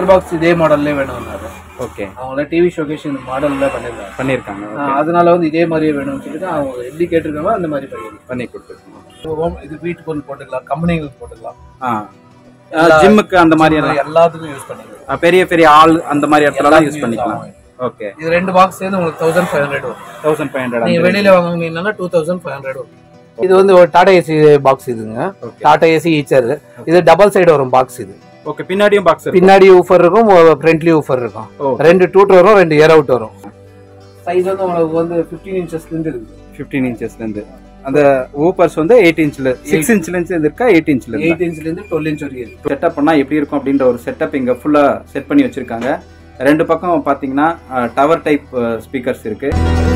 Box இதே மாடல்லே வேணும்னாரு ஓகே அவங்கள டிவி ஷோகேஷ் இந்த மாடல்ல பண்ணிருந்தாங்க பண்ணியிருக்காங்க ஆ, அதனால வந்து இதே மாதிரியே வேணும்னு சொல்லிட்டு அவங்க எப்படி கேட்டிருக்காங்களோ அந்த மாதிரி பண்ணிருக்காங்க பண்ணி கொடுத்துருக்கோம் ஹோம் இது வீட்டுக்கு ஒன்று போட்டுக்கலாம் கம்பெனிங்களுக்கு போட்டுக்கலாம் ஆ ஜிம்முக்கு அந்த மாதிரி எல்லாம் எல்லாத்துக்கும் யூஸ் பண்ணிக்கலாம் ஆ, பெரிய பெரிய ஆள் அந்த மாதிரி இடத்துலலாம் யூஸ் பண்ணிக்கலாம் ஓகே இது ரெண்டு பாக்ஸ் சேர்ந்து உங்களுக்கு தௌசண்ட் ஃபைவ் ஹண்ட்ரட் வரும் தௌசண்ட் ஃபைவ் நீங்க ஹண்ட்ரட் வெளியில வாங்குனீங்கன்னா டூ தௌசண்ட் ஃபைவ் ஹண்ட்ரட் வரும் இது வந்து ஒரு டாடா ஏசி பாக்ஸ் இதுங்க ஓகே டாடா ஏசி ஈச்சர் இது டபுள் சைடு வரும் பாக்ஸ் இது ஓகே பின்னாடியும் பாக்ஸ் பின்னாடி ஊஃபர் இருக்கும் ஃப்ரண்ட்லி ஊஃபர் இருக்கும் ஓ ரெண்டு டூட் வரும் ரெண்டு ஏர் அவுட் வரும் சைஸ் வந்து உங்களுக்கு வந்து ஃபிஃப்டீன் இன்ச்சஸ்ல இருந்து இருக்கு ஃபிஃப்டீன் இன்ச்சஸ்லேருந்து அந்த ஊப்பர்ஸ் வந்து எயிட் இன்ச்சில் சிக்ஸ் இன்ச்லேருந்து இருக்கா எயிட் இன்ச்சில் இருக்கா எயிட் இன்ச்ல இருந்து டுவெல் இன்ச் வரைக்கும் இருக்கு செட்டப் பண்ணால் எப்படி இருக்கும் அப்படின்ற ஒரு செட்டப் இங்கே ஃபுல்லாக செட் பண்ணி வச்சுருக்காங்க ரெண்டு பக்கம் பார்த்தீங்கன்னா டவர் டைப் ஸ்பீக்கர்ஸ் இருக்குது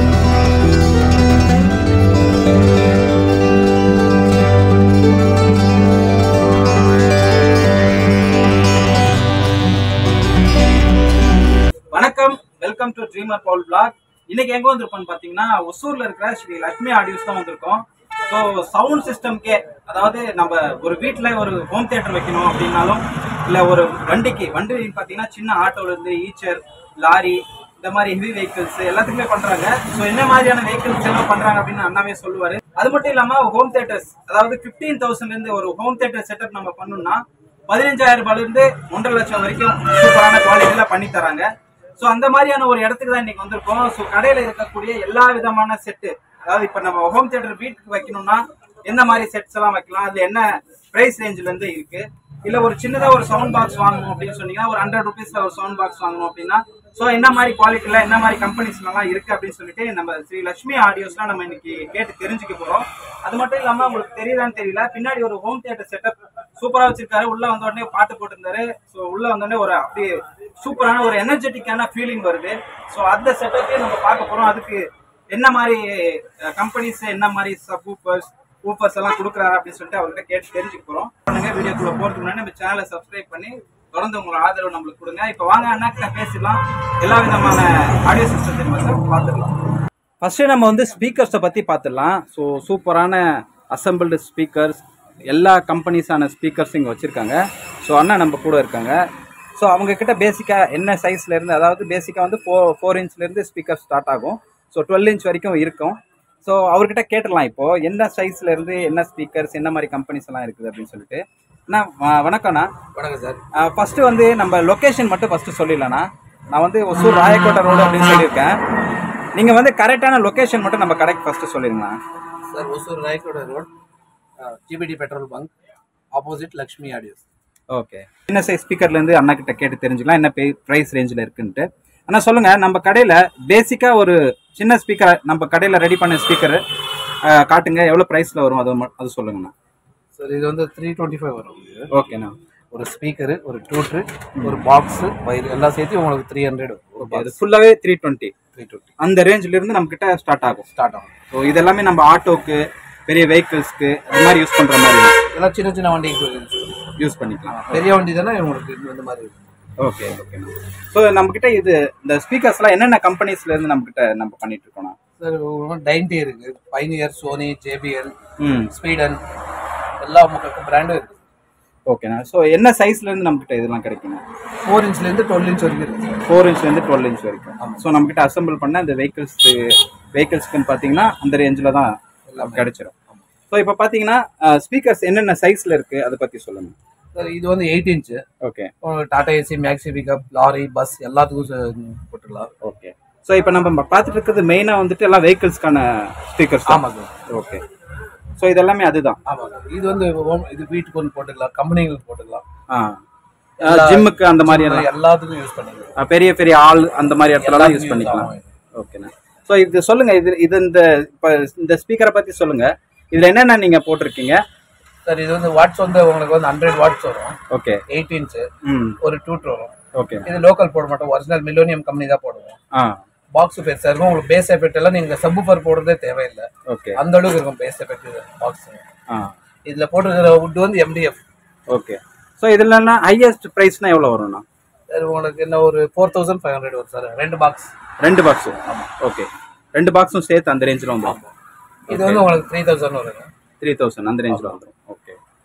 வணக்கம் welcome to dreamer Paul blog இன்னைக்கு எங்க வந்திருக்கோம்னு பாத்தீங்கன்னா ஒசூர்ல இருக்கிற ஸ்ரீ லட்சுமி ஆடியோஸ் தான் வந்திருக்கோம் ஸோ சவுண்ட் சிஸ்டம்க்கே அதாவது நம்ம ஒரு வீட்ல ஒரு ஹோம் தியேட்டர் வைக்கணும் அப்படின்னாலும் இல்ல ஒரு வண்டிக்கு வண்டி பாத்தீங்கன்னா சின்ன ஆட்டோல இருந்து ஈச்சர் லாரி இந்த மாதிரி ஹெவி வெஹிக்கிள்ஸ் எல்லாத்துக்குமே பண்றாங்க ஸோ என்ன மாதிரியான வெஹிக்கிள்ஸ் எல்லாம் பண்றாங்க அப்படின்னு அண்ணாவே சொல்லுவாரு அது மட்டும் இல்லாம ஹோம் தியேட்டர்ஸ் அதாவது பிப்டீன் தௌசண்ட்ல இருந்து ஒரு ஹோம் தியேட்டர் செட்டப் நம்ம பண்ணணும்னா பதினஞ்சாயிரம் ரூபாயில இருந்து ஒன்றரை லட்சம் வரைக்கும் சூப்பரான குவாலிட்டியில பண்ணி தராங்க ஸோ அந்த மாதிரியான ஒரு இடத்துக்கு தான் இன்னைக்கு வந்திருக்கோம் ஸோ கடையில இருக்கக்கூடிய எல்லா விதமான செட்டு அதாவது இப்போ நம்ம ஹோம் தியேட்டர் வீட்டுக்கு வைக்கணும்னா எந்த மாதிரி செட்ஸ் எல்லாம் வைக்கலாம் அது என்ன பிரைஸ் ரேஞ்சில இருந்து இருக்கு இல்ல ஒரு சின்னதா ஒரு சவுண்ட் பாக்ஸ் வாங்கணும் அப்படின்னு சொன்னீங்கன்னா ஒரு ஹண்ட்ரட் ருபீஸ்ல ஒரு சவுண்ட் பாக்ஸ் வாங்கணும் அப்படின்னா ஸோ என்ன மாதிரி குவாலிட்டில என்ன மாதிரி கம்பெனிஸ்லாம் இருக்கு அப்படின்னு சொல்லிட்டு நம்ம ஸ்ரீ லட்சுமி ஆடியோஸ்லாம் நம்ம இன்னைக்கு கேட்டு தெரிஞ்சுக்க போறோம் அது மட்டும் இல்லாம உங்களுக்கு தெரியுதான்னு தெரியல பின்னாடி ஒரு ஹோம் தியேட்டர் செட்டப் சூப்பரா வச்சிருக்காரு உள்ள வந்த உடனே பாட்டு போட்டிருந்தாரு ஸோ உள்ள வந்த உடனே ஒரு அப்படியே சூப்பரான ஒரு எனர்ஜெட்டிக்கான ஃபீலிங் வருது ஸோ அந்த செட்டப்பே நம்ம பார்க்க போறோம் அதுக்கு என்ன மாதிரி கம்பெனிஸ் என்ன மாதிரி சப் ஊப்பர்ஸ் ஊப்பர்ஸ் எல்லாம் கொடுக்குறாரு அப்படின்னு சொல்லிட்டு அவர்கிட்ட கேட்டு தெரிஞ்சுக்க போறோம் பண்ணுங்க வீடியோக்குள்ள போறதுக்கு முன்னாடி நம்ம சேனலை சப்ஸ்கிரைப் பண்ணி தொடர்ந்து உங்களோட ஆதரவு நம்மளுக்கு கொடுங்க இப்போ வாங்க அண்ணா கிட்ட பேசிடலாம் எல்லா விதமான ஆடியோ சிஸ்டத்தை மட்டும் பார்த்துக்கலாம் ஃபர்ஸ்ட் நம்ம வந்து ஸ்பீக்கர்ஸை பற்றி பார்த்துடலாம் ஸோ சூப்பரான அசம்பிள்டு ஸ்பீக்கர்ஸ் எல்லா கம்பெனிஸான ஸ்பீக்கர்ஸ் இங்கே வச்சுருக்காங்க ஸோ அண்ணா நம்ம கூட இருக்காங்க ஸோ அவங்க கிட்ட பேசிக்காக என்ன சைஸ்ல இருந்து அதாவது பேசிக்காக வந்து ஃபோர் ஃபோர் இன்ச்லேருந்து ஸ்பீக்கர் ஸ்டார்ட் ஆகும் ஸோ டுவெல் இன்ச் வரைக்கும் இருக்கும் ஸோ அவர்கிட்ட கேட்டுடலாம் இப்போ என்ன சைஸ்ல இருந்து என்ன ஸ்பீக்கர்ஸ் என்ன மாதிரி கம்பெனிஸ் எல்லாம் இருக்குது அப்படின்னு சொல்லிட்டு அண்ணா வ- வணக்கம்ண்ணா வணக்கம் சார் ஃபர்ஸ்ட் வந்து நம்ம லொகேஷன் மட்டும் ஃபர்ஸ்ட் சொல்லிடலாம்ண்ணா நான் வந்து ஒசூர் ராயக்கோட்டை ரோடு அப்படின்னு சொல்லியிருக்கேன் நீங்க வந்து கரெக்டான லொகேஷன் மட்டும் நம்ம கரெக்ட் ஃபர்ஸ்ட் சொல்லிருங்களா sir Hosur Rayakottai road GPT petrol bunk opposite Lakshmi audios okay என்ன சைஸ் ஸ்பீக்கர்ல இருந்து அண்ணா கிட்ட கேட்டு தெரிஞ்சுக்கலாம் என்ன ப்ரைஸ் ரேஞ்சில் இருக்குன்ட்டு அண்ணா சொல்லுங்க நம்ம கடையில பேசிக்கா ஒரு சின்ன ஸ்பீக்கர் நம்ம கடையில ரெடி பண்ண ஸ்பீக்கர் காட்டுங்க எவ்வளவு பிரைஸ்ல வரும் அது ம- அது சொல்லுங்கண்ணா சார் இது வந்து த்ரீ டுவெண்ட்டி ஃபைவ் வரும் இது. ஓகேண்ணா ஒரு ஸ்பீக்கரு ஒரு டூட்ரு ஒரு பாக்ஸு வயிறு எல்லாம் சேர்த்து உங்களுக்கு த்ரீ ஹண்ட்ரட் ஓகே அது ஃபுல்லாவே த்ரீ டுவெண்ட்டி த்ரீ டுவெண்ட்டி அந்த ரேஞ்சில இருந்து நம்ம கிட்ட ஸ்டார்ட் ஆகும் ஸ்டார்ட் ஆகும் ஸோ இதெல்லாமே நம்ம ஆட்டோக்கு பெரிய வெஹிக்கிள்ஸ்க்கு அந்த மாதிரி யூஸ் பண்ற மாதிரி இதெல்லாம் சின்ன சின்ன வண்டிக்கு யூஸ் பண்ணிக்கலாம் பெரிய வண்டி தானே உங்களுக்கு இந்த- இந்த மாதிரி இருக்கும் ஓகே ஓகே ஸோ நம்ம கிட்ட இது இந்த ஸ்பீக்கர்ஸ்லாம் என்னென்ன கம்பெனிஸ்ல இருந்து நம்ம கிட்ட நம்ம பண்ணிட்டு இருக்கோம் சார் டைன்டி இருக்கு பைனியர் சோனி ஜேபிஎல் ம் ஸ்பீடன் எல்லா உங்களுக்கு பிராண்டும் இருக்கு ஓகேண்ணா ஸோ என்ன சைஸ்ல இருந்து நம்ம கிட்ட இதெல்லாம் கிடைக்கும் ஃபோர் இன்ச்லேருந்து டுவெல் இன்ச் வரைக்கும் இருக்கு சார் ஃபோர் இன்ச்ல இருந்து டுவெல் இன்ச் வரைக்கும் ஸோ நம்ம கிட்ட அசம்பிள் பண்ண இந்த வெஹிக்கிள்ஸ் வெஹிக்கிள்ஸ்க்குன்னு பார்த்தீங்கன்னா அந்த ரேஞ்சில் தான் கிடைச்சிரும் ஸோ இப்போ பார்த்தீங்கன்னா ஸ்பீக்கர்ஸ் என்னென்ன சைஸ்ல இருக்கு அதை பத்தி சொல்லுங்க சார் இது வந்து eight inch okay Tata AC maxi pickup lorry bus எல்லாத்துக்கும் ச- போட்டுடலாம் ஓகே ஸோ இப்போ நம்ம பார்த்துட்டு இருக்கிறது மெயினாக வந்துட்டு எல்லாம் வெஹிக்கிள்ஸ்க்கான ஸ்பீக்கர்ஸ் ஆமாம் சார் ஓகே ஸோ இதெல்லாமே அதுதான் ஆமாம் சார் இது வந்து home- இது வீட்டுக்கு ஒன்று போட்டுக்கலாம் கம்பெனிங்களுக்கு போட்டுக்கலாம் ஆ ஜிம்முக்கு அந்த மாதிரி எல்லாம் எல்லாத்துக்கும் யூஸ் பண்ணிக்கலாம் ஆ, பெரிய பெரிய ஆள் அந்த மாதிரி இடத்துலலாம் யூஸ் பண்ணிக்கலாம் ஓகேண்ணா ஸோ இது சொல்லுங்க இது இது இந்த இப்போ இந்த ஸ்பீக்கரை பத்தி சொல்லுங்க இதுல என்னென்ன நீங்க போட்டிருக்கீங்க சார் இது வந்து வாட்ஸ் வந்து உங்களுக்கு வந்து ஹண்ட்ரட் வாட்ஸ் வரும் ஓகே எயிட் இன்ச்சு ம் ஒரு டூட் வரும் ஓகே இது லோக்கல் போட மாட்டோம் ஒரிஜினல் மில்லோனியம் கம்பெனி தான் போடுவோம் ஆ பாக்ஸ் பெருசாக இருக்கும் உங்களுக்கு பேஸ் எஃபெக்ட் எல்லாம் நீங்கள் சப்புஃபர் போடுறதே தேவையில்லை ஓகே அந்த அளவுக்கு இருக்கும் பேஸ் எஃபெக்ட் பாக்ஸ் ஆ இதில் போட்டுருக்கிற wood வந்து எம்டிஎஃப் ஓகே ஸோ இதுலன்னா ஹையஸ்ட் ப்ரைஸ்னா எவ்வளோ வரும்ண்ணா சார் உங்களுக்கு என்ன ஒரு ஃபோர் தௌசண்ட் ஃபைவ் ஹண்ட்ரட் வரும் சார் ரெண்டு பாக்ஸ் ரெண்டு பாக்ஸு ஓகே ரெண்டு பாக்ஸும் சேர்த்து அந்த ரேஞ்சில் வந்துடும் இது வந்து உங்களுக்கு த்ரீ தௌசண்ட் வரும் த்ரீ தௌசண்ட் அந்த ரேஞ்சில் வந்துடும் ஓகே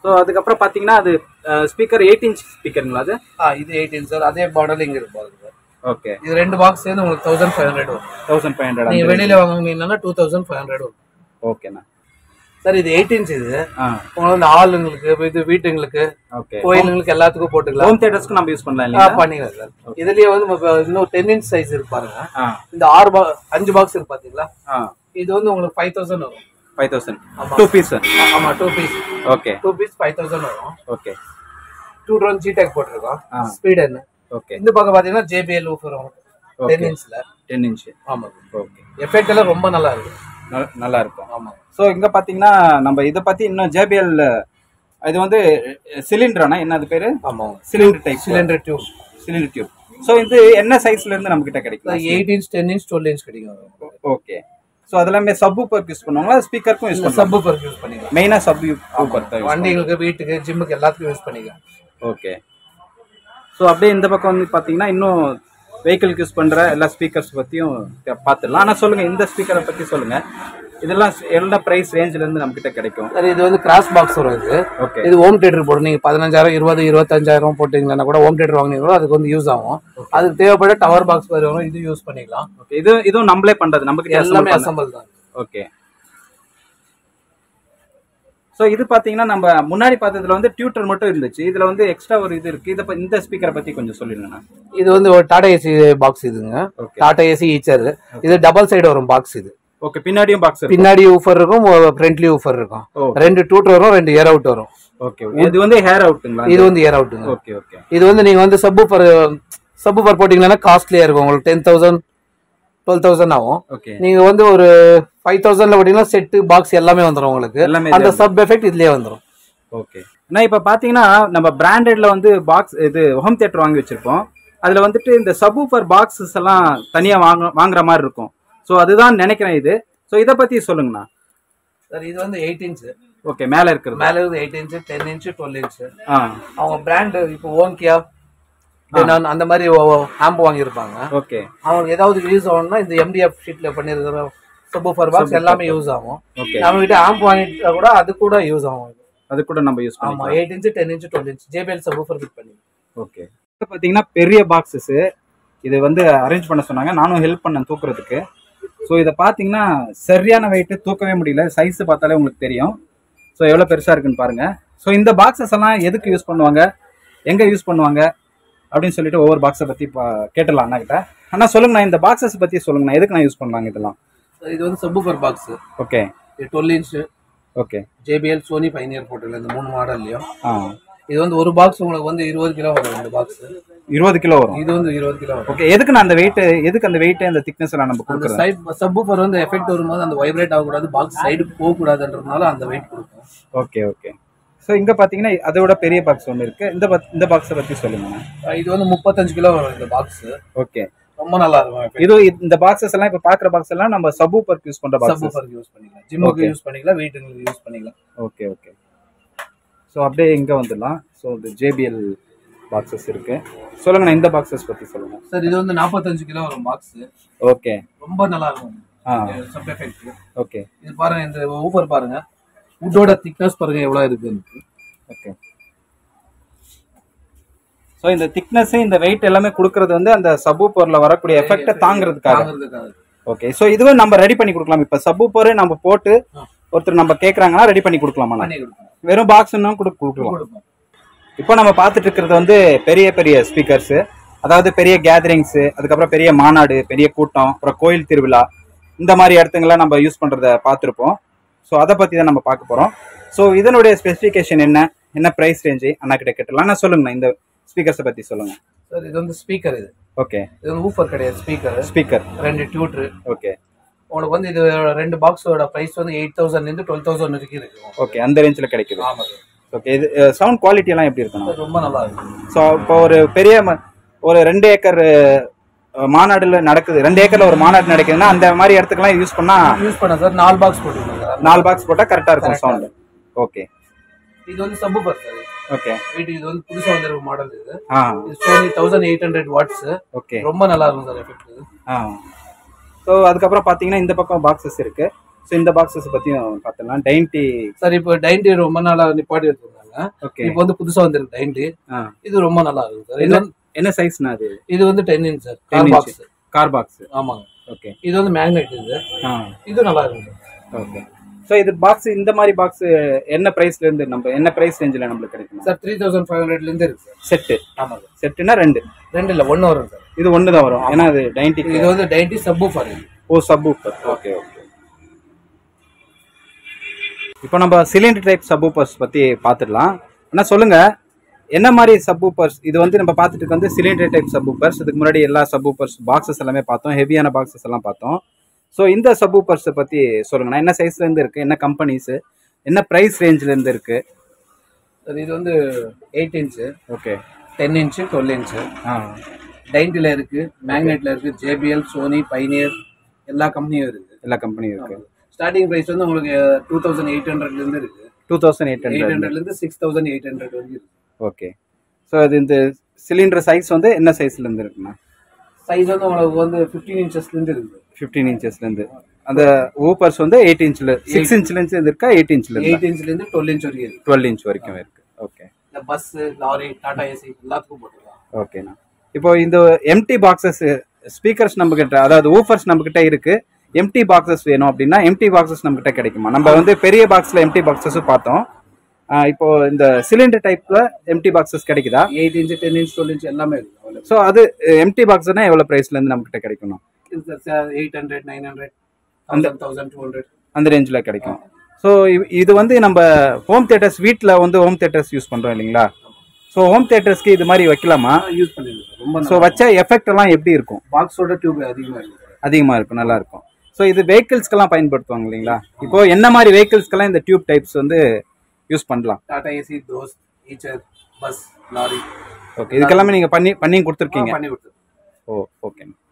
ஸோ அதுக்கப்புறம் பார்த்தீங்கன்னா அது ஸ்பீக்கர் எயிட் இன்ச் ஸ்பீக்கருங்களா அது ஆ இது எயிட்டீன் சார் அதே மாடல் இங்க இருக்கு பாருங்க சார் ஓகே இது ரெண்டு பாக்ஸ் சேர்ந்து உங்களுக்கு தௌசண்ட் ஃபைவ் ஹண்ட்ரட் வரும் தௌசண்ட் ஃபைவ் ஹண்ட்ரட் நீங்க வெளியில வாங்குனீங்கன்னா டூ தௌசண்ட் ஃபைவ் ஹண்ட்ரட் வரும் ஓகேண்ணா சார் இது எயிட்டீன்ஸ் இது ஆ உங்களுக்கு வந்து ஆளுங்களுக்கு இது வீட்டுங்களுக்கு ஓகே கோயிலுங்களுக்கு எல்லாத்துக்கும் போட்டுக்கலாம் ஹோம் தியேட்டர்ஸ்க்கு நம்ம யூஸ் பண்ணலாம் ஆ, இல்லையா பண்ணிக்கலாம் சார் இதுலயே வந்து நம்ம இன்னும் டென் இன்ச் சைஸ் இருக்கு பாருங்க ஆ இந்த ஆறு பா அஞ்சு பாக்ஸ் இருக்கு பாத்தீங்களா ஆ இது வந்து உங்களுக்கு ஃபைவ் தௌசண்ட் வரும் ஃபைவ் தௌசண்ட் டூ பீஸ் ஆ- ஆமா two piece okay two piece five thousand வரும் ஓகே டூ ட்ரோன் ஜிடெக் போட்டிருக்கோம் ஆ. ஸ்பீட் என்ன ஓகே இந்த பக்கம் பாத்தீங்கன்னா ஜேபிஎல் ஊஃபர் வரும் டென் இன்ச்ல டென் இன்ச்சு ஆமா ஓகே எஃபெக்ட் எல்லாம் ரொம்ப நல்லா இருக்கு நல்லா இருக்கும் ஆமா ஸோ இங்க பாத்தீங்கன்னா நம்ம இதை பத்தி இன்னும் ஜேபிஎல் இது வந்து சிலிண்டரானா என்ன அது பேரு ஆமா cylinder type cylinder tube cylinder tube so இது என்ன சைஸ்ல இருந்து நம்ம கிட்ட கிடைக்கும் eight inch ten inch twelve inch கிடைக்கும் ஓகே ஸோ அதெல்லாமே சப் ஊப்பருக்கு யூஸ் பண்ணுவாங்களா ஸ்பீக்கருக்கும் யூஸ் பண்ணுவாங்க சப்பு பர்க் யூஸ் பண்ணிக்கலாம் மெயினா சப் ஊப்பர் தான் வண்டிகளுக்கு வீட்டுக்கு ஜிம்முக்கு எல்லாத்துக்கும் யூஸ் பண்ணிக்கலாம் ஓகே ஸோ அப்படியே இந்த பக்கம் வந்து பார்த்தீங்கன்னா இன்னும் வெஹிக்கிளுக்கு யூஸ் பண்ணுற எல்லா ஸ்பீக்கர்ஸ் பற்றியும் பார்த்துடலாம் ஆனால் சொல்லுங்கள் இந்த ஸ்பீக்கரை பற்றி சொல்லுங்கள் இதெல்லாம் என்ன ப்ரைஸ் ரேஞ்சிலேருந்து நம்மக்கிட்ட கிடைக்கும் சார் இது வந்து கிராஸ் பாக்ஸ் வரும் இது ஓகே இது ஹோம் தேட்டர் போடும் நீங்க பதினஞ்சாயிரம் இருபது இருபத்தஞ்சாயிரம் போட்டீங்கன்னா கூட ஹோம் தேட்டர் வாங்கினீங்களோ அதுக்கு வந்து யூஸ் ஆகும் அதுக்கு தேவைப்பட டவர் பாக்ஸ் மாதிரி வரும் இது யூஸ் பண்ணிக்கலாம் ஓகே இது இதுவும் நம்மளே பண்ணுறது நம்மக்கிட்ட எல்லாமே அசம்பிள் தான் ஓகே ஸோ இது பார்த்தீங்கன்னா நம்ம முன்னாடி பார்த்ததுல வந்து டியூட்டர் மட்டும் இருந்துச்சு இதில் வந்து எக்ஸ்ட்ரா ஒரு இது இருக்குது இதை ப- இந்த ஸ்பீக்கரை பற்றி கொஞ்சம் சொல்லிடுங்கண்ணா இது வந்து ஒரு டாடா ஏசி பாக்ஸ் இதுங்க ஓகே டாடா ஏசி ஈச்சர் இது டபுள் சைடு வரும் பாக்ஸ் இது ஓகே பின்னாடியும் பாக்ஸ் இருக்கு பின்னாடி ஊஃபர் இருக்கும் ஃப்ரண்ட்லி ஊஃபர் இருக்கும் ஓ ரெண்டு டூட்டர் வரும் ரெண்டு ஏர் அவுட் வரும் ஓகே இது வந்து ஹேர் அவுட்டுங்களா இது வந்து ஏர் அவுட்டுங்க ஓகே ஓகே இது வந்து நீங்க வந்து சப்பு பர் சப்பு பர் போட்டீங்கன்னா காஸ்ட்லியா இருக்கும் உங்களுக்கு டென் தௌசண்ட் டுவெல் தௌசண்ட் ஆகும் ஓகே நீங்க வந்து ஒரு ஃபைவ் தௌசண்ட்ல போட்டீங்கன்னா செட்டு பாக்ஸ் எல்லாமே வந்துடும் உங்களுக்கு எல்லாமே அந்த சப் எஃபெக்ட் இதுலயே வந்துடும் ஓகே நான் இப்போ பார்த்தீங்கன்னா நம்ம பிராண்டட்ல வந்து பாக்ஸ் இது ஹோம் தியேட்டர் வாங்கி வச்சிருப்போம் அதில் வந்துட்டு இந்த சபூஃபர் பாக்ஸஸ் எல்லாம் தனியாக வாங்க வாங்குற மாதிரி இருக்கும் ஸோ அதுதான் நினைக்கிறேன் இது ஸோ இதை பற்றி சொல்லுங்கண்ணா சார் இது வந்து எயிட் இன்ச் ஓகே மேலே இருக்கிறது மேல இருந்து eight inch ten inch twelve inch ஆ அவங்க பிராண்ட் இப்போ ஓங்கியா நான் அந்த மாதிரி ஆம்ப் வாங்கியிருப்பாங்க ஓகே அவங்களுக்கு ஏதாவது யூஸ் ஆகணும்னா இந்த எம்டிஎஃப் ஷீட்ல பண்ணிருக்கிற சப்பூஃபர் பாக்ஸ் எல்லாமே யூஸ் ஆகும் ஓகே நம்ம கிட்ட ஆம்ப் வாங்கிட்டா கூட அது கூட யூஸ் ஆகும் அது கூட நம்ம யூஸ் ஆமா பண்ணலாம் eight inch ten inch twelve inch JBL subwoofer fit பண்ணி ஓகே இப்போ பார்த்தீங்கன்னா பெரிய பாக்ஸஸ் இது வந்து அரேஞ்ச் பண்ண சொன்னாங்க நானும் ஹெல்ப் பண்ணேன் தூக்குறதுக்கு ஸோ இதை பார்த்தீங்கன்னா சரியான வெயிட்டு தூக்கவே முடியல சைஸ் பார்த்தாலே உங்களுக்கு தெரியும் ஸோ எவ்வளோ பெருசாக இருக்குன்னு பாருங்க ஸோ இந்த பாக்ஸஸ் எல்லாம் எதுக்கு யூஸ் பண்ணுவாங்க எங்கே யூஸ் பண்ணுவாங்க அப்படின்னு சொல்லிட்டு ஒவ்வொரு பாக்ஸை பற்றி கேட்டலாம் அண்ணா கிட்ட அண்ணா சொல்லுங்கண்ணா இந்த பாக்ஸஸ் பற்றி சொல்லுங்கண்ணா எதுக்கு நான் யூஸ் பண்ணலாங்க இதெல்லாம் இது வந்து சப்பூஃபர் பாக்ஸ் ஓகே இது twelve inch okay JBL Sony Pioneer போட்டிருக்கல இந்த மூணு மாடல்லையும் ஆ இது வந்து ஒரு பாக்ஸ் உங்களுக்கு வந்து இருபது கிலோ வரும் இந்த பாக்ஸ் இருபது கிலோ வரும் இது வந்து இருபது கிலோ வரும் ஓகே எதுக்கு நான் அந்த வெயிட் எதுக்கு அந்த வெயிட் அந்த திக்னஸ் எல்லாம் நம்ம அந்த கொடுக்குறது சைட் சப்பூஃபர் வந்து எஃபெக்ட் வரும்போது அந்த வைப்ரேட் ஆகக்கூடாது பாக்ஸ் சைடு போகக்கூடாதுன்றதுனால அந்த வெயிட் கொடுக்கும் ஓகே ஓகே ஸோ இங்கே பார்த்தீங்கன்னா அதோட பெரிய பாக்ஸ் ஒன்று இருக்கு இந்த பத்- இந்த பாக்ஸை பற்றி சொல்லுங்க அஹ் இது வந்து முப்பத்தஞ்சு கிலோ வரும் இந்த பாக்ஸ் ஓகே ரொம்ப நல்லா இருக்கும் effect. இது இந்த பாக்ஸஸ் எல்லாம் இப்போ பார்க்குற பாக்ஸ் எல்லாம் நம்ம சபூப்பருக்கு யூஸ் பண்ணுற பாக்ஸஸ் சப்பூஃபருக்கு யூஸ் பண்ணிக்கலாம் ஜிம்முக்கு Okay. யூஸ் பண்ணிக்கலாம் வீட்டுங்களுக்கு யூஸ் பண்ணிக்கலாம் ஓகே ஓகே ஸோ அப்படியே இங்கே வந்துடலாம் ஸோ இந்த ஜேபிஎல் பாக்ஸஸ் இருக்கு சொல்லுங்கண்ணா இந்த பாக்ஸஸ் பற்றி சொல்லுங்க சார் இது வந்து நாற்பத்தஞ்சு கிலோ வரும் பாக்ஸ் ஓகே ரொம்ப நல்லா இருக்கும் ஆ சப் எஃபெக்ட் ஓகே இது பாருங்க இந்த ஊஃபர் பாருங்க வுட்டோட திக்னஸ் பாருங்க எவ்வளவு இருக்குன்னு ஓகே ஸோ இந்த திக்னஸ் இந்த வெயிட் எல்லாமே கொடுக்கறது வந்து அந்த சபூப்பர்ல வரக்கூடிய எஃபெக்டை தாங்கிறதுக்காக தாங்கிறதுக்காக ஓகே ஸோ இதுவே நம்ம ரெடி பண்ணி கொடுக்கலாம் இப்போ சப்பூப்பர் நம்ம போட்டு ஒருத்தர் நம்ம கேட்குறாங்கன்னா ரெடி பண்ணி கொடுக்கலாமா பண்ணி கொடுப்போம் வெறும் பாக்ஸ்னா கூட கொடுக்கலாம் கொடுப்போம் இப்போ நம்ம பார்த்துட்டு இருக்கிறது வந்து பெரிய பெரிய ஸ்பீக்கர்ஸ் அதாவது பெரிய கேதரிங்ஸ் அதுக்கப்புறம் பெரிய மாநாடு பெரிய கூட்டம் அப்புறம் கோயில் திருவிழா இந்த மாதிரி இடத்துங்கெல்லாம் நம்ம யூஸ் பண்றத பார்த்துருப்போம் ஸோ அதை பத்தி தான் நம்ம பார்க்க போறோம் ஸோ இதனுடைய ஸ்பெசிஃபிகேஷன் என்ன என்ன ப்ரைஸ் ரேஞ்சு அண்ணா கிட்ட கேட்டலாம் நான் சொல்லுங்கண்ணா இந்த ஸ்பீக்கர்ஸை பத்தி சொல்லுங்க சார் இது வந்து ஸ்பீக்கர் இது ஓகே இது வந்து ஊஃபர் கிடையாது ஸ்பீக்கர் ஸ்பீக்கர் ரெண்டு டியூட்ரு ஓகே உங்களுக்கு வந்து இது ரெண்டு பாக்ஸோட பிரைஸ் வந்து எயிட் தௌசண்ட்லேருந்து டுவெல் தௌசண்ட் வரைக்கும் இருக்கு ஓகே அந்த ரேஞ்சில் கிடைக்குது ஆமாம் ஓகே இது சவுண்ட் குவாலிட்டி எல்லாம் எப்படி இருக்கணும் சார் ரொம்ப நல்லா இருக்கு ஸோ இப்போ ஒரு பெரிய ம- ஒரு ரெண்டு ஏக்கர் அஹ், மாநாடுல நடக்குது ரெண்டு ஏக்கர்ல ஒரு மாநாடு நடக்குதுன்னா அந்த மாதிரி இடத்துக்குலாம் யூஸ் பண்ணா யூஸ் பண்ண சார் நாலு பாக்ஸ் போட்டுருக்கோம் சார் நாலு பாக்ஸ் போட்டா கரெக்டா இருக்கும் சவுண்ட் ஓகே இது வந்து சப்பூஃபர் சார் ஓகே வீட்டுக்கு இது வந்து புதுசாக வந்திருக்க மாடல் இது ஆ இது Sony thousand eight hundred watts okay ரொம்ப நல்லா இருக்கும் சார் எஃபெக்ட் இது ஆ ஸோ அதுக்கப்புறம் பார்த்தீங்கன்னா இந்த பக்கம் பாக்ஸஸ் இருக்கு ஸோ இந்த பாக்ஸஸ் பற்றியும் பார்த்துடலாம் டைன்டி சார் இப்போ டைன்டி ரொம்ப நாளா நிப்பாட்டி வச்சிருந்தாங்க ஓகே இப்போ வந்து புதுசா வந்திருக்கு டைன்டி ஆ இது ரொம்ப நல்லா இருக்கு சார் இது என்ன வந்து என்ன சைஸ்னா அது இது வந்து ten inch sir 10 car inch. Box car box ஆமாங்க ஓகே இது வந்து மேக்னெட் இது ஆ இது நல்லா இருக்கு சார் ஓகே ஸோ இது பாக்ஸ் இந்த மாதிரி பாக்ஸ் என்ன பிரைஸ்ல இருந்து நம்ம என்ன பிரைஸ் ரேஞ்சில் நம்மளுக்கு கிடைக்கும் சார் த்ரீ தௌசண்ட் ஃபைவ் ஹண்ட்ரட்ல இருந்து இருக்கு சார் செட்டு ஆமாங்க செட்டுனா ரெண்டு ரெண்டு இல்ல ஒன்னு வரும் சார் இது ஒன்று தான் வரும் ஏன்னா அது டைன்டி இது வந்து twenty subwoofer subwoofer okay okay இப்போ நம்ம சிலிண்டர் டைப் சப் ஊப்பர்ஸ் பற்றி பார்த்துடலாம் ஆனால் சொல்லுங்க என்ன மாதிரி சப் ஊப்பர்ஸ் இது வந்து நம்ம பார்த்துட்டு இருக்க வந்து சிலிண்டர் டைப் சப் ஊப்பர்ஸ் இதுக்கு முன்னாடி எல்லா சப் ஊப்பர்ஸ் பாக்ஸஸ் எல்லாமே பார்த்தோம் ஹெவியான பாக்ஸஸ் எல்லாம் பார்த்தோம் ஸோ இந்த சப் ஊப்பர்ஸை பற்றி சொல்லுங்கண்ணா என்ன சைஸ்லேருந்து இருக்குது என்ன கம்பெனிஸு என்ன ப்ரைஸ் ரேஞ்சிலேருந்து இருக்குது சார் இது வந்து eight inch okay ten inch twelve inch ஆ டைன்டில இருக்கு மேக்னெட்ல இருக்கு ஜேபிஎல் சோனி பைனியர் எல்லா கம்பெனியும் இருக்கு எல்லா கம்பெனியும் இருக்குது ஸ்டார்டிங் பிரைஸ் வந்து உங்களுக்கு டூ தௌசண்ட் எயிட் ஹண்ட்ரட்ல இருந்து இருக்கு two thousand eight eight hundred ஹண்ட்ரட்ல இருந்து சிக்ஸ் தௌசண்ட் எயிட் ஹண்ட்ரட் வரைக்கும் இருக்கு ஓகே ஸோ அது இந்த சிலிண்டர் சைஸ் வந்து என்ன சைஸ்லேருந்து இருக்குண்ணா சைஸ் வந்து உங்களுக்கு வந்து ஃபிஃப்டீன் இன்ச்சஸ்ல இருந்து இருக்கு ஃபிஃப்டீன் இன்ச்சஸ்லேருந்து அந்த ஊப்பர்ஸ் வந்து எயிட் இன்ச்சில் சிக்ஸ் இன்ச்லேருந்து இருக்கா எயிட் இன்ச்சில் இருக்கா எயிட் இன்ச்ல இருந்து டுவெல் இன்ச் வரைக்கும் இருக்கு டுவெல் இன்ச் வரைக்கும் இருக்கு ஓகே இந்த பஸ் லாரி டாடா ஏசி எல்லாத்துக்கும் போட்டுக்கலாம் ஓகேண்ணா இப்போ இந்த எம்டி பாக்ஸஸ் ஸ்பீக்கர்ஸ் நம்ம கிட்ட அதாவது ஊஃபர்ஸ் நம்ம கிட்ட இருக்கு எம்டி பாக்ஸஸ் வேணும் அப்படின்னா எம்டி பாக்ஸஸ் நம்ம கிட்ட கிடைக்குமா நம்ம வந்து பெரிய பாக்ஸ்ல எம்டி பாக்ஸஸும் பார்த்தோம் ஆஹ் இப்போ இந்த சிலிண்டர் டைப்ல எம்டி பாக்ஸஸ் கிடைக்குதா eight inch ten inch twelve inch எல்லாமே இருக்கு available. ஸோ அது எம்டி பாக்ஸ்னா எவ்வளோ ப்ரைஸ்ல இருந்து நம்ம கிட்ட கிடைக்கணும் இது sir eight hundred nine hundred thousand thousand two hundred அந்த ரேஞ்சில் கிடைக்கும் ஸோ இது வந்து நம்ம ஹோம் தியேட்டர்ஸ் வீட்டில் வந்து ஹோம் தியேட்டர்ஸ் யூஸ் பண்ணுறோம் இல்லைங்களா ஸோ ஹோம் தியேட்டர்ஸ்க்கு இது மாதிரி வைக்கலாமா யூஸ் பண்ணிருக்கோம் ரொம்ப ஸோ வச்சா எஃபெக்ட் எல்லாம் எப்படி இருக்கும் பாக்ஸோட டியூப் அதிகமா இருக்கு சார் அதிகமாக இருக்கும் நல்லா இருக்கும் ஸோ இது வெஹிக்கிள்ஸ்க்கெல்லாம் பயன்படுத்துவாங்க இல்லைங்களா இப்போ என்ன மாதிரி வெஹிக்கிள்ஸ்க்கெல்லாம் இந்த டியூப் டைப்ஸ் வந்து யூஸ் பண்ணலாம் Tata AC those Eicher bus lorry okay இதுக்கெல்லாமே நீங்கள் பண்ணி பண்ணி கொடுத்துருக்கீங்க பண்ணி கொடுத்துருக்கோம் ஓ ஓகே